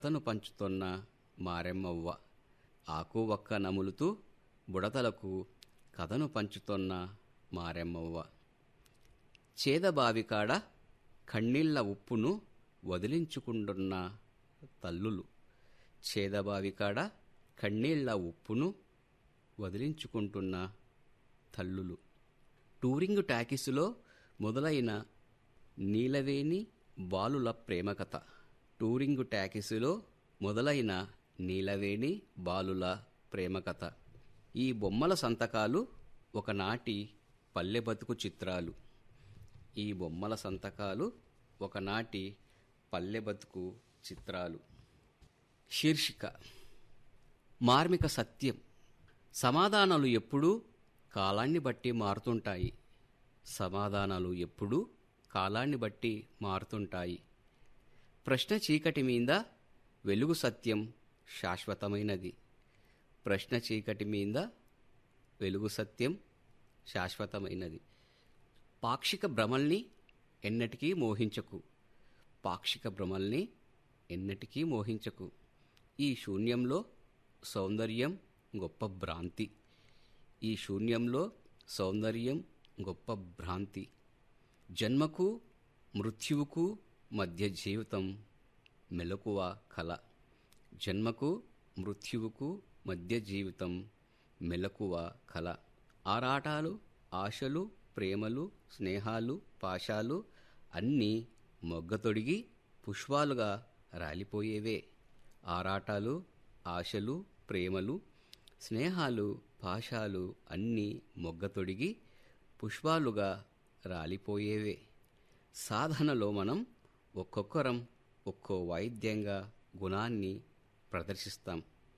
తను పంచుతోన్న మారెమ్మవ్వ ఆకు ఒక్క నములుతూ బుడతలకు కథను పంచుతోన్న మారెమ్మవ్వ చేదబావికాడ కన్నీళ్ల ఉప్పును వదిలించుకుంటున్న తల్లులు చేదబావికాడ కన్నీళ్ల ఉప్పును వదిలించుకుంటున్న తల్లులు టూరింగ్ టాకీసులో మొదలైన నీలవేణి బాలుల ప్రేమకథ టూరింగ్ టాకీసులో మొదలైన నీలవేణి బాలుల ప్రేమకథ ఈ బొమ్మల సంతకాలు ఒకనాటి పల్లె బతుకు చిత్రాలు ఈ బొమ్మల సంతకాలు ఒకనాటి పల్లె బతుకు చిత్రాలు శీర్షిక మార్మిక సత్యం సమాధానాలు ఎప్పుడూ కాలాన్ని బట్టి మారుతుంటాయి సమాధానాలు ఎప్పుడూ కాలాన్ని బట్టి మారుతుంటాయి ప్రశ్న చీకటి మీద వెలుగు సత్యం శాశ్వతమైనది ప్రశ్న చీకటి మీద వెలుగు సత్యం శాశ్వతమైనది పాక్షిక భ్రమల్ని ఎన్నటికీ మోహించకు పాక్షిక భ్రమల్ని ఎన్నటికీ మోహించకు ఈ శూన్యంలో సౌందర్యం గొప్ప భ్రాంతి ఈ శూన్యంలో సౌందర్యం గొప్ప భ్రాంతి జన్మకు మృత్యువుకు మధ్య జీవితం మెలకువ కల జన్మకు మృత్యువుకు మధ్య జీవితం మెలకువ కల ఆరాటాలు ఆశలు ప్రేమలు స్నేహాలు పాశాలు అన్నీ మొగ్గతొడిగి పుష్పాలుగా రాలిపోయేవే ఆరాటాలు ఆశలు ప్రేమలు స్నేహాలు పాశాలు అన్నీ మొగ్గతొడిగి పుష్పాలుగా రాలిపోయేవే సాధనలో మనం ఒక్కొక్కరం ఒక్కో వాయిద్యంగా గుణాన్ని ప్రదర్శిస్తాం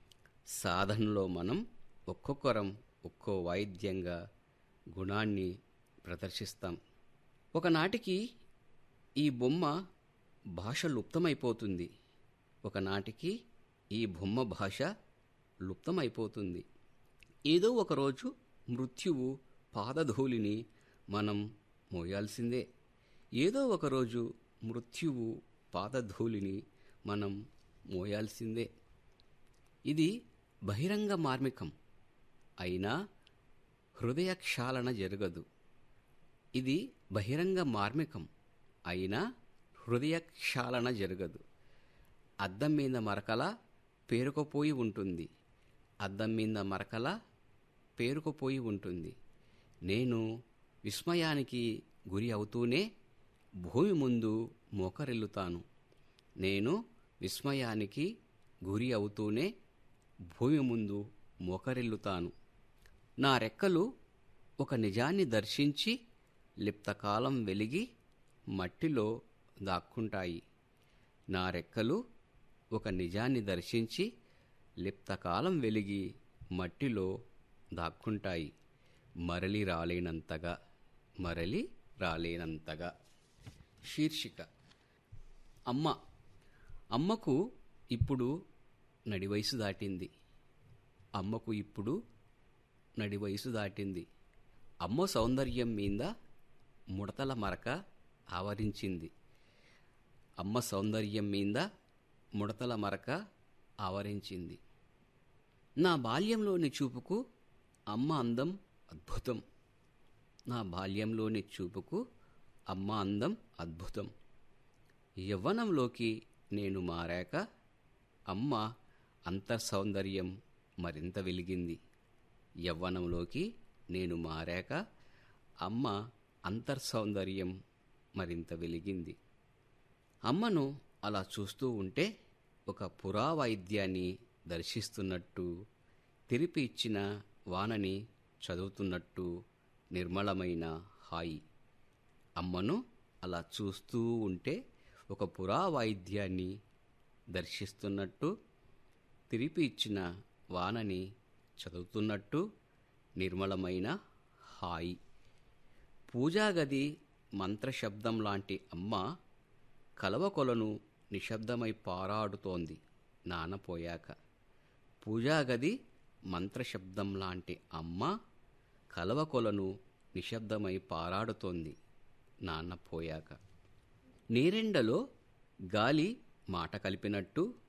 సాధనలో మనం ఒక్కొక్కరం ఒక్కో వాయిద్యంగా గుణాన్ని ప్రదర్శిస్తాం ఒకనాటికి ఈ బొమ్మ భాష లుప్తమైపోతుంది ఒకనాటికి ఈ బొమ్మ భాష లుప్తమైపోతుంది ఏదో ఒకరోజు మృత్యువు పాదధూళిని మనం మోయాల్సిందే ఏదో ఒకరోజు మృత్యువు పాదధూళిని మనం మోయాల్సిందే ఇది బహిరంగ మార్మికం అయినా హృదయక్షాళన జరగదు ఇది బహిరంగ మార్మికం అయినా హృదయక్షాళన జరగదు అద్దం మీద మరకల పేరుకుపోయి ఉంటుంది అద్దం మీద మరకల పేరుకుపోయి ఉంటుంది నేను విస్మయానికి గురి అవుతూనే భూమి ముందు మోకరిల్లుతాను నేను విస్మయానికి గురి అవుతూనే భూమి ముందు మోకరిల్లుతాను నా రెక్కలు ఒక నిజాన్ని దర్శించి లిప్తకాలం వెలిగి మట్టిలో దాక్కుంటాయి నా రెక్కలు ఒక నిజాన్ని దర్శించి లిప్తకాలం వెలిగి మట్టిలో దాక్కుంటాయి మరలి రాలేనంతగా మరలి రాలేనంతగా శీర్షిక అమ్మ అమ్మకు ఇప్పుడు నడి వయసు దాటింది అమ్మకు ఇప్పుడు నడి వయసు దాటింది అమ్మ సౌందర్యం మీద ముడతల మరక ఆవరించింది అమ్మ సౌందర్యం మీద ముడతల మరక ఆవరించింది నా బాల్యంలోని చూపుకు అమ్మ అందం అద్భుతం నా బాల్యంలోని చూపుకు అమ్మ అందం అద్భుతం యవ్వనంలోకి నేను మారాక అమ్మ అంతర్సౌందర్యం మరింత వెలిగింది యవ్వనంలోకి నేను మారాక అమ్మ అంతర్సౌందర్యం మరింత వెలిగింది అమ్మను అలా చూస్తూ ఉంటే ఒక పురావైద్యాన్ని దర్శిస్తున్నట్టు తిరిపి ఇచ్చిన వానని చదువుతున్నట్టు నిర్మలమైన హాయి అమ్మను అలా చూస్తూ ఉంటే ఒక పురావాయిద్యాన్ని దర్శిస్తున్నట్టు తిరిపి ఇచ్చిన వానని చదువుతున్నట్టు నిర్మలమైన హాయి పూజాగది మంత్రశబ్దం లాంటి అమ్మ కలవకొలను నిశ్శబ్దమై పారాడుతోంది నానపోయాక పూజాగది మంత్రశబ్దం లాంటి అమ్మ కలవకొలను నిశ్శబ్దమై పారాడుతోంది నాన్న పోయాక నీరెండలో గాలి మాట కలిపినట్టు